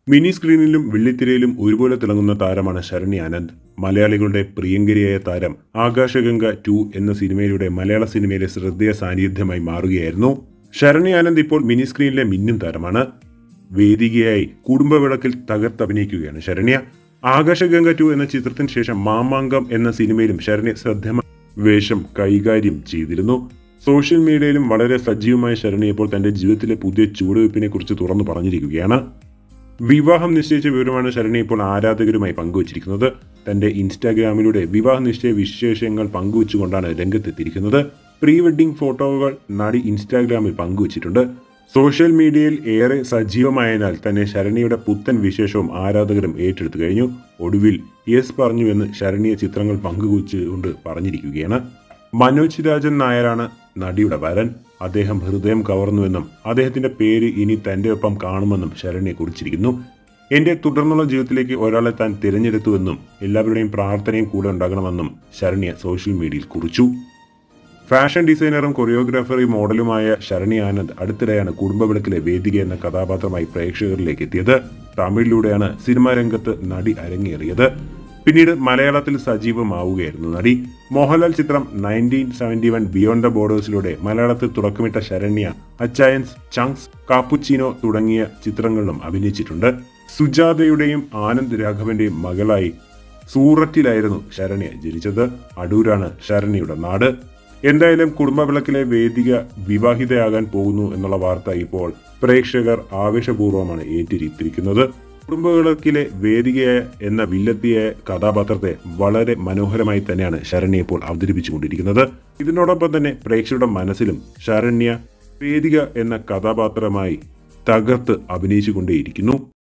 mini സ്ക്രീനിലും വെള്ളിത്തിരയിലും ഒരുപോലെ തിളങ്ങുന്ന താരമാണ് ശരണി ആനന്ദ് മലയാളികളുടെ പ്രിയങ്കരിയായ താരം ആകാശഗംഗ ടു എന്ന സിനിമയിലൂടെ മലയാള സിനിമയിലെ ശ്രദ്ധേയ സാന്നിധ്യമായി മാറുകയായിരുന്നു ശരണി ആനന്ദ് ഇപ്പോൾ മിനി സ്ക്രീനിലെ മിന്നും താരമാണ് വേദികയായി കുടുംബവിളക്കിൽ തകർത്തഭിനയിക്കുകയാണ് ശരണ്യ ആകാശഗംഗ ടു എന്ന ചിത്രത്തിന് ശേഷം മാമാങ്കം എന്ന സിനിമയിലും ശരണ്യ ശ്രദ്ധേയമായ വേഷം കൈകാര്യം ചെയ്തിരുന്നു സോഷ്യൽ മീഡിയയിലും വളരെ സജീവമായ ശരണ്യ ഇപ്പോൾ തന്റെ ജീവിതത്തിലെ പുതിയ ചുവടുവയ്പ്പിനെ കുറിച്ച് തുറന്നു പറഞ്ഞിരിക്കുകയാണ് വിവാഹം നിശ്ചയിച്ച വിവരമാണ് ശരണി ഇപ്പോൾ ആരാധകരുമായി പങ്കുവച്ചിരിക്കുന്നത് തന്റെ ഇൻസ്റ്റാഗ്രാമിലൂടെ വിവാഹ നിശ്ചയ വിശേഷങ്ങൾ പങ്കുവച്ചുകൊണ്ടാണ് രംഗത്തെത്തിയിരിക്കുന്നത് പ്രീ വെഡിംഗ് ഫോട്ടോകൾ നടി ഇൻസ്റ്റാഗ്രാമിൽ പങ്കുവച്ചിട്ടുണ്ട് സോഷ്യൽ മീഡിയയിൽ ഏറെ സജീവമായതിനാൽ തന്നെ ശരണിയുടെ പുത്തൻ വിശേഷവും ആരാധകരും ഏറ്റെടുത്തു കഴിഞ്ഞു ഒടുവിൽ യെസ് പറഞ്ഞുവെന്ന് ശരണിയ ചിത്രങ്ങൾ പങ്കുവച്ചുകൊണ്ട് പറഞ്ഞിരിക്കുകയാണ് മനോജ് രാജൻ നായരാണ് നടിയുടെ വരൻ അദ്ദേഹം ഹൃദയം കവർന്നുവെന്നും അദ്ദേഹത്തിന്റെ പേര് ഇനി തന്റെ ഒപ്പം കാണുമെന്നും ശരണ്യെ കുറിച്ചിരിക്കുന്നു എന്റെ തുടർന്നുള്ള ജീവിതത്തിലേക്ക് ഒരാളെ താൻ തിരഞ്ഞെടുത്തുവെന്നും എല്ലാവരുടെയും പ്രാർത്ഥനയും കൂടെ ഉണ്ടാകണമെന്നും ശരണ്യ സോഷ്യൽ മീഡിയയിൽ കുറിച്ചു ഫാഷൻ ഡിസൈനറും കൊറിയോഗ്രാഫറും മോഡലുമായ ശരണി ആനന്ദ് അടുത്തിടെയാണ് കുടുംബവിളക്കിലെ വേദിക എന്ന കഥാപാത്രമായി പ്രേക്ഷകരിലേക്ക് എത്തിയത് തമിഴിലൂടെയാണ് സിനിമാ രംഗത്ത് നടി അരങ്ങേറിയത് പിന്നീട് മലയാളത്തിൽ സജീവമാവുകയായിരുന്നു നടി മോഹൻലാൽ ചിത്രം nineteen seventy one beyond the ബോർഡേഴ്സിലൂടെ മലയാളത്തിൽ തുടക്കമിട്ട ശരണ്യ അച്ചായൻസ് ചങ്സ് കാപ്പുച്ചീനോ തുടങ്ങിയ ചിത്രങ്ങളിലും അഭിനയിച്ചിട്ടുണ്ട് സുജാതയുടെയും ആനന്ദ് രാഘവന്റെയും മകളായി സൂററ്റിലായിരുന്നു ശരണ്യ ജനിച്ചത് അടൂരാണ് ശരണ്യയുടെ നാട് എന്തായാലും കുടുംബവിളക്കിലെ വേദിക വിവാഹിതയാകാൻ പോകുന്നു എന്നുള്ള വാർത്ത ഇപ്പോൾ പ്രേക്ഷകർ ആവേശപൂർവ്വമാണ് ഏറ്റിരിത്തിരിക്കുന്നത് കുടുംബവിളക്കിലെ വേദികയായ എന്ന വില്ലത്തിയായ കഥാപാത്രത്തെ വളരെ മനോഹരമായി തന്നെയാണ് ശരണ്യ ഇപ്പോൾ അവതരിപ്പിച്ചുകൊണ്ടിരിക്കുന്നത് ഇതിനോടൊപ്പം തന്നെ പ്രേക്ഷകരുടെ മനസ്സിലും ശരണ്യ വേദിക എന്ന കഥാപാത്രമായി തകർത്ത് അഭിനയിച്ചുകൊണ്ടേയിരിക്കുന്നു